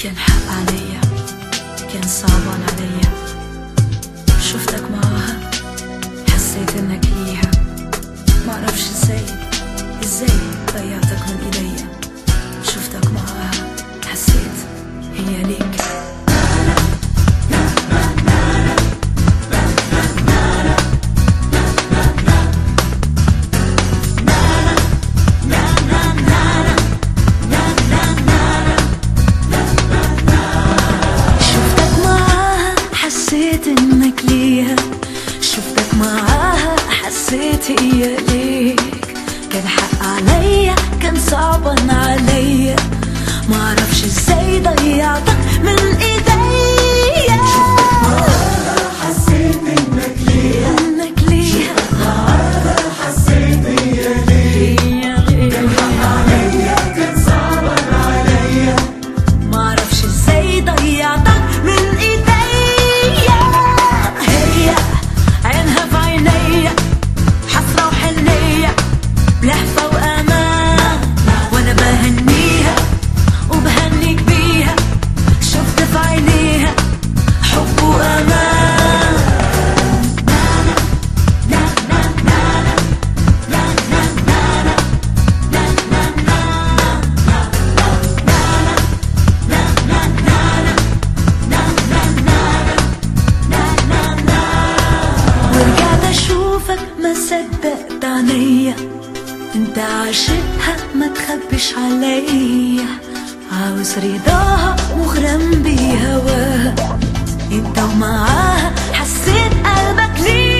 كان حق عليا كان صعبان عليا شفتك معاها حسيت انك ليها معرفش ازاي ازاي ضيعتك من ايديا شفتك معاها حسيت هي ليك شفتك معاها حسيت انك ليها شفتك معاها حسيت هي ليك كان حق عليا كان صعبا عليا معرفش ازاي ضيعتك من ايديا حسيت انك ليها انك ليها حسيت هي ليه هي ليك عليا كان صعبا عليا معرفش ازاي ضيعتك من ايديا هي عينها في عينيا حسرة وحنية لهفة وامان وانا بهنيها وبهنيك بيها شفت في عينيها حب وامان ورجعت اشوفك ما صدقت عينيا انت عاشقها ما تخبش عليا عاوز رضاها مغرم بهواها انت ومعاها حسيت قلبك ليه